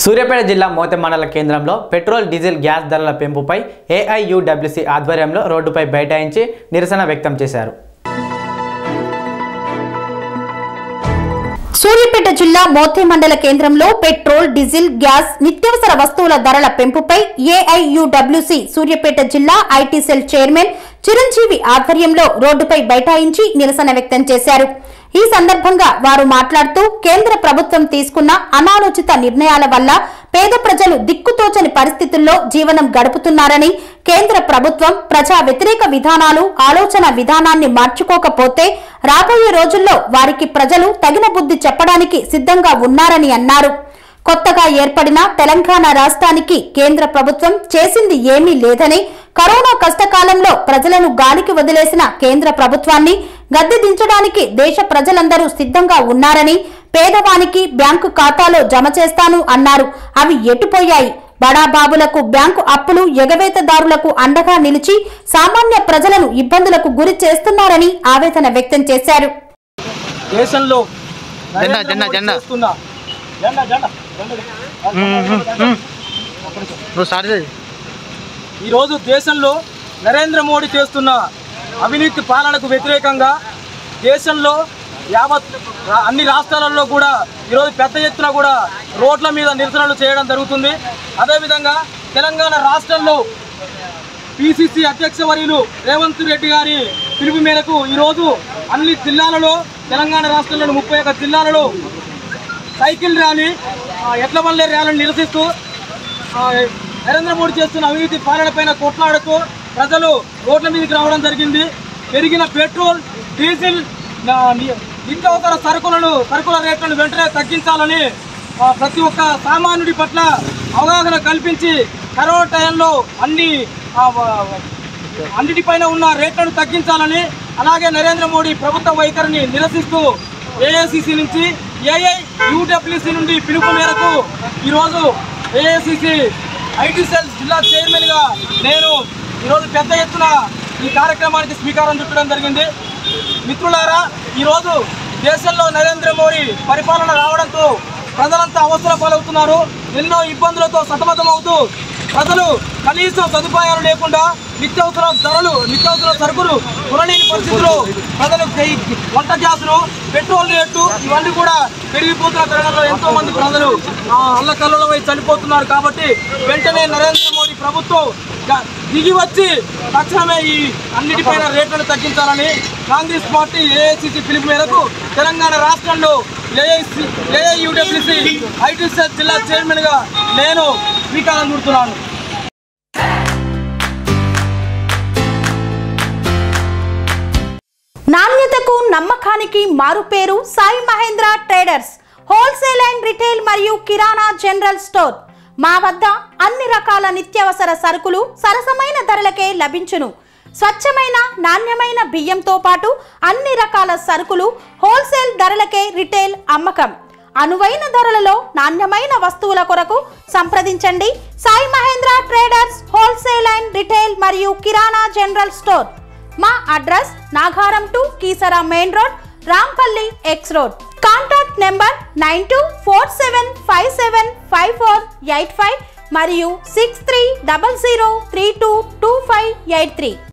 సూర్యాపేట జిల్లా మోతె మండల కేంద్రంలో పెట్రోల్ డీజిల్ గ్యాస్ ధరల పెంపుపై ఏఐయుడబ్ల్యూసీ ఆధ్వర్యంలో రోడ్డుపై బైఠాయించి నిరసన వ్యక్తం చేశారు సూర్యాపేట జిల్లా మోతే మండల కేంద్రంలో పెట్రోల్ డీజిల్ గ్యాస్ నిత్యావసర వస్తువుల ధరల పెంపుపై ఏఐయుడబ్ల్యూసీ సూర్యాపేట జిల్లా ఐటీ సెల్ చైర్మన్ చిరంజీవి ఆధ్వర్యంలో రోడ్డుపై బైఠాయించి నిరసన వ్యక్తం చేశారు ఈ సందర్భంగా వారు మాట్లాడుతూ కేంద్ర ప్రభుత్వం తీసుకున్న అనాలోచిత నిర్ణయాల వల్ల పేద ప్రజలు దిక్కుతోచని పరిస్థితుల్లో జీవనం గడుపుతున్నారని కేంద్ర ప్రభుత్వం ప్రజా వ్యతిరేక విధానాలు ఆలోచన విధానాన్ని మార్చుకోకపోతే రాబోయే రోజుల్లో వారికి ప్రజలు తగిన బుద్ధి చెప్పడానికి సిద్ధంగా ఉన్నారని అన్నారు కొత్తగా ఏర్పడిన తెలంగాణ రాష్ట్రానికి కేంద్ర ప్రభుత్వం చేసింది ఏమీ లేదని కరోనా కష్టకాలంలో ప్రజలను గాలికి వదిలేసిన కేంద్ర ప్రభుత్వాన్ని గద్దె దించడానికి దేశ ప్రజలందరూ సిద్ధంగా ఉన్నారని పేదవానికి బ్యాంకు ఖాతాలో జమ చేస్తాను అన్నారు అవి ఎటుపోయాయి బడాబాబులకు బ్యాంకు అప్పులు ఎగవేతదారులకు అండగా నిలిచి సామాన్య ప్రజలను ఇబ్బందులకు గురి చేస్తున్నారని ఆవేదన వ్యక్తం చేశారు దేశంలో జెండా, నరేంద్ర జెండా, మోడీ జెండా. చేస్తున్న జెండా జెండా జెండా. నువ్వు స్టార్ట్ చేయి ఈరోజు దేశంలో నరేంద్ర మోడీ చేస్తున్న అవినీతి పాలనకు వ్యతిరేకంగా దేశంలో యావత్ రా- అన్ని రాష్ట్రాలలో కూడా ఈరోజు పెద్ద ఎత్తున కూడా రోడ్ల మీద నిరసనలు చేయడం జరుగుతుంది అదేవిధంగా తెలంగాణ రాష్ట్రంలో పిసిసి అధ్యక్ష వర్యులు రేవంత్ రెడ్డి గారి పిలుపు మేరకు ఈరోజు అన్ని జిల్లాలలో తెలంగాణ రాష్ట్రంలోని ముప్పై ఒక్క జిల్లాలలో సైకిల్ ర్యాలీ ఆ, ఎడ్ల బండ్ల ర్యాలీని నిరసిస్తూ ఆ, నరేంద్ర మోడీ చేస్తున్న అవినీతి పాలన పైన కొట్లాడుతూ ప్రజలు రోడ్ల మీదకి రావడం జరిగింది పెరిగిన పెట్రోల్ డీజిల్ ఆ, ని- నిత్యావసర సరుకులను సరుకుల రేట్లను వెంటనే తగ్గించాలని ఆ, ప్రతి ఒక్క సామాన్యుడి పట్ల అవగాహన కల్పించి కరోనా టైంలో అన్ని ఆ, వ- అన్నిటిపైన ఉన్న రేట్లను తగ్గించాలని అలాగే నరేంద్ర మోడీ ప్రభుత్వ వైఖరిని నిరసిస్తూ ఏఐసిసి నుంచి ఏఐ యూడబ్ల్యూసి నుండి పిలుపు మేరకు ఈరోజు ఏఐసిసి ఐటీ సెల్ జిల్లా చైర్మన్గా నేను ఈరోజు పెద్ద ఎత్తున ఈ కార్యక్రమానికి స్వీకారం చుట్టడం జరిగింది మిత్రులారా ఈరోజు దేశంలో నరేంద్ర మోడీ పరిపాలన రావడంతో ప్రజలంతా అవసర పాలవుతున్నారు ఎన్నో ఇబ్బందులతో సతమతమవుతూ ప్రజలు కనీసం సదుపాయాలు లేకుండా నిత్యావసర ధరలు నిత్యావసర సరుకులు కొనలేని పరిస్థితుల్లో ప్రజలు గై- వంట గ్యాసులు పెట్రోల్ రేట్లు ఇవన్నీ కూడా పెరిగిపోతున్న తరుణంలో ఎంతో మంది ప్రజలు ఆ, అల్లకల్లోలమై చనిపోతున్నారు కాబట్టి వెంటనే నరేంద్ర మోడీ ప్రభుత్వం గ- దిగి వచ్చి తక్షణమే ఈ అన్నిటిపైన రేట్లను తగ్గించాలని కాంగ్రెస్ పార్టీ ఏఐసిసి పిలుపు మేరకు తెలంగాణ రాష్ట్రంలో ఏఐసి ఏఐయుడబ్ల్యూసి ఐటీ సెల్ జిల్లా చైర్మన్గా నేను స్వీకారం చుడుతున్నాను నాణ్యతకు నమ్మకానికి మారుపేరు Sai Mahendra traders wholesale and retail మరియు కిరాణా జనరల్ స్టోర్ మా వద్ద అన్ని రకాల నిత్యావసర సరుకులు సరసమైన ధరలకే లభించును స్వచ్ఛమైన నాణ్యమైన బియ్యంతో పాటు అన్ని రకాల సరుకులు హోల్సేల్ ధరలకే రిటైల్ అమ్మకం అనువైన ధరలలో నాణ్యమైన వస్తువుల కొరకు సంప్రదించండి Sai Mahendra traders wholesale and retail మరియు కిరాణా జనరల్ స్టోర్ మా address Nagaram to Keesara main road Rampally X road contact number nine two four seven five seven five four eight five మరియు six three double zero three two two five eight three